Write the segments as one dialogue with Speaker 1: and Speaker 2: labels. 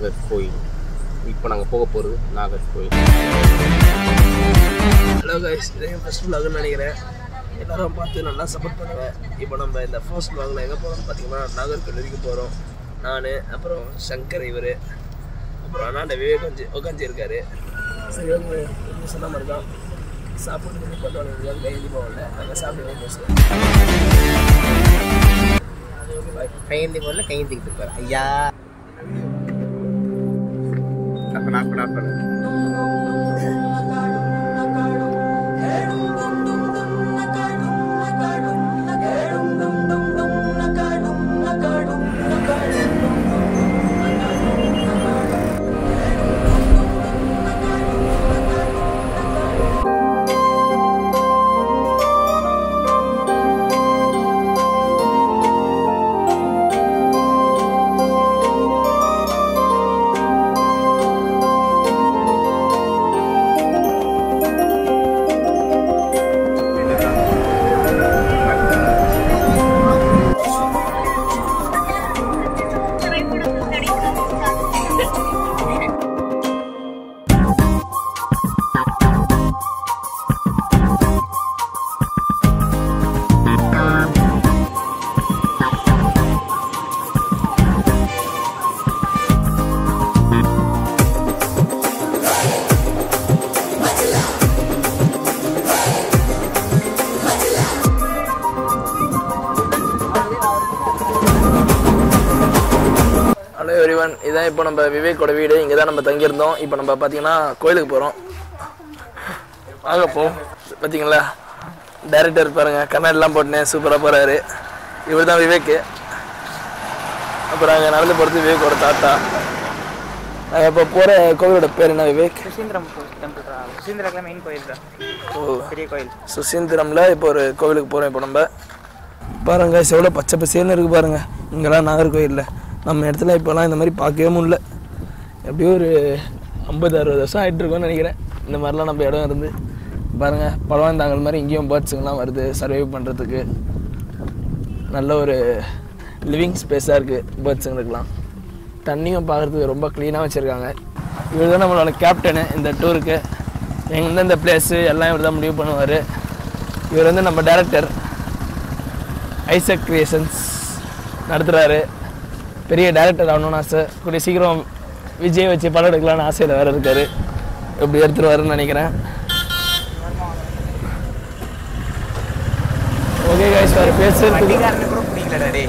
Speaker 1: நாகர்கோயில் இப்போ நாங்கள் போக போகிறது நாகர்கோயில்
Speaker 2: ஹலோ கைஸ் இதே ஃபர்ஸ்ட் vlogனு நினைக்கிறேன் எல்லாரும் பார்த்து நல்லா சப்போர்ட் பண்ணுவேன் இப்போ நம்ம இந்த ஃபர்ஸ்ட் vlogல எங்கே போகிறோம் பார்த்தீங்கன்னா நாகர்கோவில் வரைக்கும் போகிறோம் நான் அப்புறம் சங்கர் இவர் அப்புறம் அண்ணாண்ட விவேக் கொஞ்சம் உட்காந்து இருக்காரு சரி ஓகே எப்படி சொன்ன மாதிரி தான் சாப்பிட்டு பண்ணுவாங்க கையெழுதி போகல நாங்கள் சாப்பிட்டு பேசுவோம் ஓகே பாய்
Speaker 1: கையேந்தி போடல கையேந்திக்கிட்டு இருப்பார் ஐயா அப்போ நான் பண்ண பண்ண
Speaker 2: ஹலோ எவ்ரிவன் இதான் இப்போ நம்ம விவேக்கோட வீடு இங்கே தான் நம்ம தங்கியிருந்தோம் இப்போ நம்ம பார்த்தீங்கன்னா கோயிலுக்கு போகிறோம் வாங்க போ பார்த்தீங்களா டைரக்டர் பாருங்க கண்ணாடிலாம் போட்டுனேன் சூப்பராக போகிறாரு இவர் தான் விவேக்கு அப்புறம் அங்கே நடந்து போகிறது விவேக்கோட தாத்தா நாங்கள் இப்போ போகிற கோவிலோட பேர் என்ன விவேக்
Speaker 3: சுசீந்திரம் டெம்பிள் சுசீந்திரக்குலாம் மெயின் கோயில் தான்
Speaker 2: ஓ
Speaker 3: பெரிய கோயில்
Speaker 2: சுசீந்திரமில் இப்போ ஒரு கோவிலுக்கு போகிறோம் இப்போ நம்ம பாருங்க எவ்வளோ பச்சை பசேன்னு இருக்குது பாருங்க இங்கெல்லாம் நாகர்கோயிலில் நம்ம இடத்துல இப்போலாம் இந்த மாதிரி பார்க்கவே முடியல எப்படியோ ஒரு ஐம்பது அறுபது வருஷம் ஆகிட்டு இருக்கோம்னு நினைக்கிறேன் இந்த மாதிரிலாம் நம்ம இடம் இருந்து பாருங்க பழவந்தாங்கல் மாதிரி இங்கேயும் பேர்ட்ஸுங்கெல்லாம் வருது சர்வைவ் பண்ணுறதுக்கு நல்ல ஒரு லிவிங் ஸ்பேஸாக இருக்குது பேர்ட்ஸுங்களுக்குலாம் தண்ணியும் பார்க்குறதுக்கு ரொம்ப க்ளீனாக வச்சுருக்காங்க இவர் தான் நம்மளோட கேப்டனு இந்த டூருக்கு எந்தெந்த பிளேஸு எல்லாம் இவர் தான் முடிவு பண்ணுவார் இவர் வந்து நம்ம டைரக்டர் ஐசக் கிரியேஷன்ஸ் நடத்துகிறாரு பெரிய டைரக்டர் ஆகணும்னு ஆசை கூடிய சீக்கிரம் விஜய் வச்சு படம் எடுக்கலாம்னு ஆசையில் வேறு இருக்கார் எப்படி எடுத்துருவாருன்னு நினைக்கிறேன் ஓகே கைஸ் வேறு பேசுறதுக்கு
Speaker 3: வண்டிக்காரனு கூட பிடிக்கலடா டே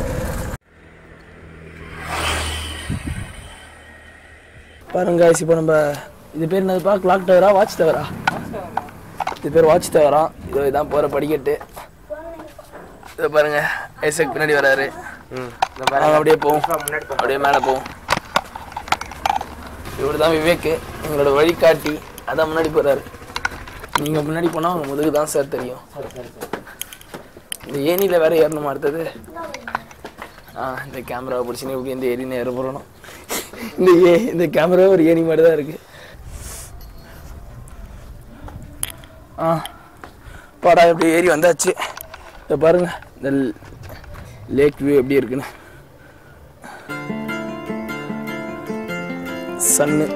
Speaker 2: பாருங்க guys இப்போ நம்ம இது பேர் என்னதுப்பா கிளாக் டவரா வாட்ச் டவரா இது பேர் வாட்ச் டவரா இதோ இதான் போகிற படிக்கட்டு இதோ பாருங்க ஐசக் பின்னாடி வராரு வாங்க அப்படியே போவோம் அப்படியே மேலே போவோம் இவர் தான் விவேக் எங்களோட வழிகாட்டி அதான் முன்னாடி போகிறாரு நீங்கள் முன்னாடி போனால் அவங்க முதுகு தான் சார் தெரியும் இந்த ஏனியில் வேற ஏறணுமா அடுத்தது ஆ இந்த கேமராவை பிடிச்சின்னு இப்படி இந்த ஏரின்னு ஏற போகிறோம் இந்த ஏ இந்த கேமரா ஒரு ஏணி மாதிரி தான் இருக்கு ஆ பாடா இப்படி ஏறி வந்தாச்சு இதை பாருங்க இந்த லேக் வியூ எப்படி இருக்குன்னு சன்னு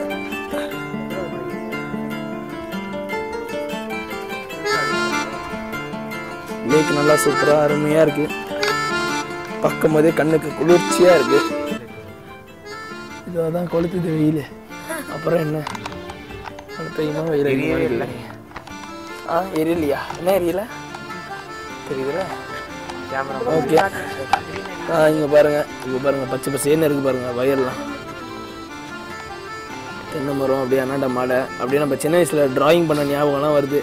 Speaker 2: லேக் நல்லா சூப்பராக அருமையாக இருக்கு பார்க்கும் போதே கண்ணுக்கு குளிர்ச்சியாக இருக்கு இதான் கொளுத்துது வெயில் அப்புறம் என்ன அடுத்த வெயில்
Speaker 3: எரியவே
Speaker 2: ஆ எரியலையா என்ன எரியல தெரியுதுல
Speaker 3: கேமரா
Speaker 2: ஓகே ஆ இங்கே பாருங்க இங்கே பாருங்க பச்சை பசேன்னு இருக்கு பாருங்க வயல்லாம் தென்னை மரம் அப்படியே அண்ணாண்ட மாலை அப்படியே நம்ம சின்ன வயசில் டிராயிங் பண்ண ஞாபகம்லாம் வருது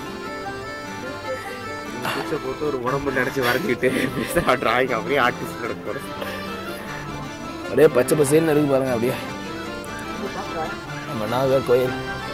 Speaker 1: பூச்சை போட்டு ஒரு உடம்பு நினச்சி வரைஞ்சிக்கிட்டு டிராயிங் அப்படியே ஆர்டிஸ்ட் நடக்கும்
Speaker 2: அப்படியே பச்சை பசேன்னு இருக்கு பாருங்க அப்படியே நம்ம நாகர் கோயில்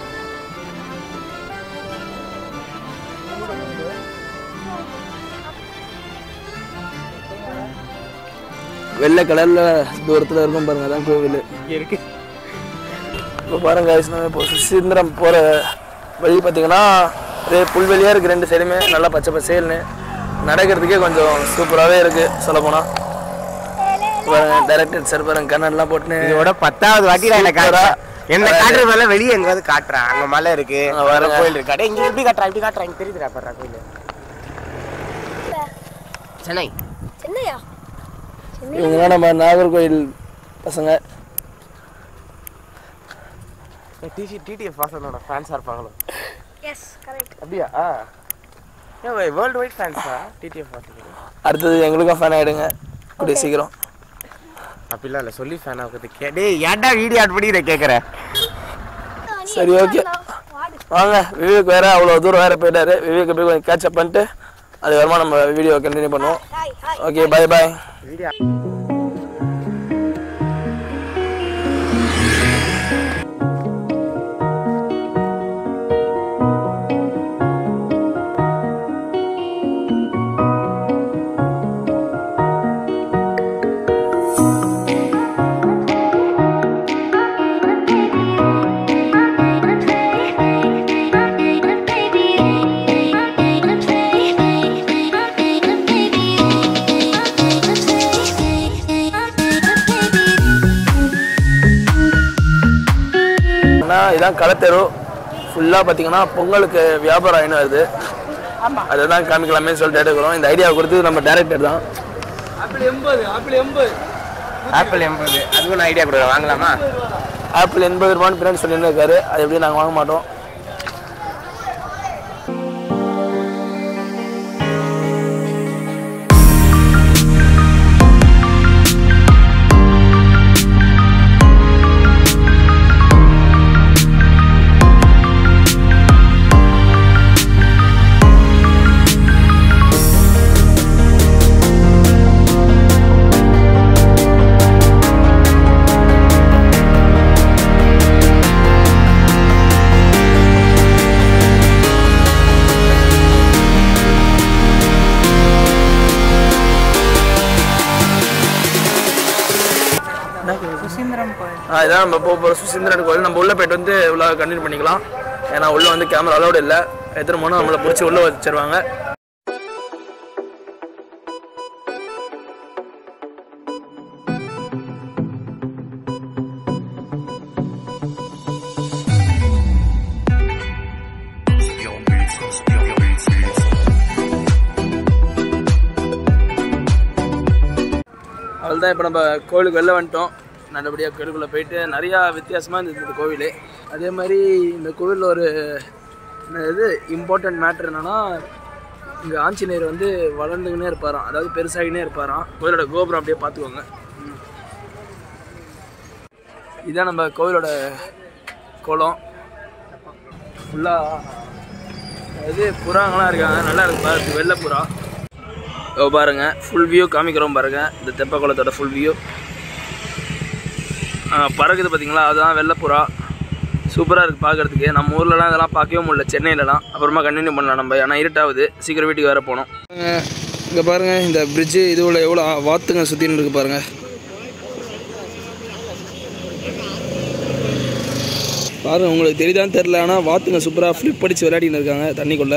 Speaker 2: வெள்ளை கலர்ல தூரத்துல இருக்கும் பாருங்க அதான் கோவில்
Speaker 3: இருக்கு
Speaker 2: இப்போ பாருங்க guys, நம்ம இப்போ சுசீந்திரம் போகிற வழி பார்த்தீங்கன்னா ஒரே புல்வெளியாக இருக்குது ரெண்டு சைடுமே நல்லா பச்சை பசேல்னு நடக்கிறதுக்கே கொஞ்சம் சூப்பராகவே இருக்குது சொல்லப்போனால் பாருங்க டைரக்டர் சார் பாருங்க கண்ணாடிலாம் போட்டுன்னு
Speaker 1: இதோட பத்தாவது வாட்டி நான் என்ன
Speaker 2: சூப்பரா.
Speaker 1: காட்டுறேன் என்ன காட்டுற மேல வெளியே எங்கேயாவது காட்டுறேன் அங்க மலை இருக்கு
Speaker 2: அங்க பாருங்க.
Speaker 1: கோயில் இருக்கு அடே இங்க எப்படி காட்டுறா இப்படி காட்டுறா இங்க தெரியுதுடா பாடுறா கோயில் சென்னை
Speaker 4: சென்னையா
Speaker 2: இவங்கலாம் நம்ம நாகர்கோயில் பசங்க
Speaker 1: டிசி டிடிஎஃப் வாசனோட ஃபேன்ஸாக இருப்பாங்களோ
Speaker 4: எஸ் கரெக்ட்
Speaker 1: அப்படியா ஏன் வேர்ல்டு வைட் ஃபேன்ஸா டிடிஎஃப் வாசன்
Speaker 2: அடுத்தது எங்களுக்கும் ஃபேன் ஆகிடுங்க கூடிய சீக்கிரம்
Speaker 1: அப்படிலாம் இல்லை சொல்லி ஃபேன் ஆகுது கே டேய் ஏன்டா வீடியோ ஆட் பண்ணி இதை கேட்குறேன்
Speaker 2: சரி ஓகே
Speaker 4: வாடு
Speaker 2: வாங்க விவேக் வேற அவ்வளோ தூரம் வேற போயிட்டாரு விவேக் போய் கொஞ்சம் கேட்சப் பண்ணிட்டு அதுக்கப்புறமா நம்ம வீடியோ கண்டினியூ பண்ணுவோம்
Speaker 4: hi hi
Speaker 2: okay bye bye
Speaker 1: video
Speaker 2: ஆனால் இதான் களத்தெரு ஃபுல்லாக பார்த்தீங்கன்னா பொங்கலுக்கு வியாபாரம் ஆயின்னு வருது அதை தான் காமிக்கலாமே சொல்லிட்டு எடுக்கிறோம் இந்த ஐடியா கொடுத்து நம்ம டேரக்டர் தான்
Speaker 1: ஆப்பிள் எண்பது அதுவும் நான் ஐடியா கொடுக்குறேன் வாங்கலாமா
Speaker 2: ஆப்பிள் எண்பது ரூபான்னு பின்னாடி சொல்லிட்டு இருக்காரு அது எப்படி நாங்கள் வாங்க மாட்டோம்
Speaker 3: சுசீந்திரம் கோயில்
Speaker 2: ஆ, இதான் நம்ம போக போகிற சுசீந்திரன் கோயில் நம்ம உள்ளே போயிட்டு வந்து உள்ள கண்டினியூ பண்ணிக்கலாம் ஏன்னா உள்ளே வந்து கேமரா அலௌடு இல்லை எத்தனை மணி நம்மளை பிடிச்சி உள்ளே வச்சிருவாங்க அவ்வளோதான் இப்போ நம்ம கோயிலுக்கு வெளில வந்துட்டோம் நல்லபடியாக கோயிலுக்குள்ளே போயிட்டு நிறையா வித்தியாசமாக இருந்தது இந்த கோவில் அதே மாதிரி இந்த கோவிலில் ஒரு என்ன இது இம்பார்ட்டன்ட் மேட்ரு என்னன்னா இங்கே ஆஞ்சநேயர் வந்து வளர்ந்துக்கினே இருப்பாராம் அதாவது பெருசாகினே இருப்பாராம் கோயிலோட கோபுரம் அப்படியே பார்த்துக்கோங்க இதான் நம்ம கோவிலோட குளம் ஃபுல்லாக இது புறாங்களாம் இருக்காங்க நல்லா இருக்கு பாருங்க வெள்ளை புறா இதோ பாருங்க ஃபுல் வியூ காமிக்கிறோம் பாருங்க இந்த தெப்ப குளத்தோட ஃபுல் வியூ பறகுது பார்த்தீங்களா அதுதான் வெள்ளைப்புறா சூப்பராக இருக்குது பார்க்குறதுக்கு நம்ம ஊர்லலாம் இதெல்லாம் பார்க்கவே முடியல சென்னையிலலாம் அப்புறமா கண்டினியூ பண்ணலாம் நம்ம ஆனால் இருட்டாகுது சீக்கிரம் வீட்டுக்கு வேறு போனோம் இங்கே பாருங்கள் இந்த பிரிட்ஜு இதுவில் எவ்வளோ வாத்துங்க சுற்றின்னு இருக்கு பாருங்கள் பாருங்க உங்களுக்கு தெரியுதான்னு தெரில ஆனால் வாத்துங்க சூப்பராக ஃப்ளிப் அடித்து விளையாடின்னு இருக்காங்க தண்ணிக்குள்ளே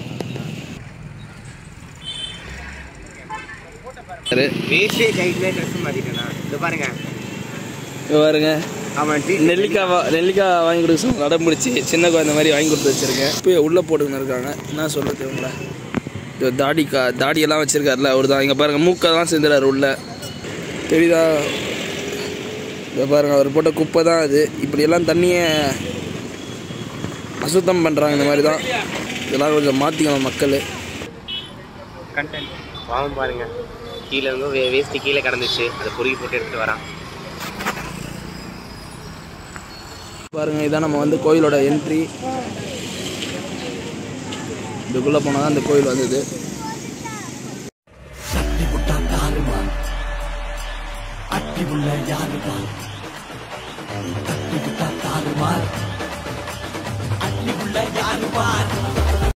Speaker 2: சரி
Speaker 1: வேஸ்டே கைட்லேயே ட்ரெஸ் மாற்றிட்டேண்ணா இது பாருங்க
Speaker 2: இங்க பாருங்க
Speaker 1: அவன் டீ
Speaker 2: நெல்லிக்காய் வா- நெல்லிக்காய் வாங்கி கொடுக்க சொன்ன அடம் முடிச்சு சின்ன குழந்தை மாதிரி வாங்கி கொடுத்து வச்சிருக்கேன் இப்போ உள்ளே போட்டுக்கின்னு இருக்காங்க என்ன சொல்கிறது இவங்கள இது தாடிக்கா தாடியெல்லாம் வச்சிருக்காருல அவர் தான் இங்கே பாருங்கள் மூக்கெல்லாம் செஞ்சுறாரு உள்ள தெரியுதா இதை பாருங்க அவர் போட்ட குப்பை தான் அது இப்படியெல்லாம் தண்ணியை அசுத்தம் பண்ணுறாங்க இந்த மாதிரி தான் இதெல்லாம் கொஞ்சம் மாற்றிக்கணும் மக்கள்
Speaker 3: கண்டென்ட்
Speaker 1: பாவம் பாருங்க கீழே இருந்து வே வேஸ்ட்டு கீழே கிடந்துச்சு அதை பொறுக்கி போட்டு எடுத்துட்டு வரான்
Speaker 2: பாருங்க இதான் நம்ம வந்து கோயிலோட என்ட்ரி இதுக்குள்ளே போனால் தான் இந்த கோயில் வந்தது
Speaker 5: யாரு பார்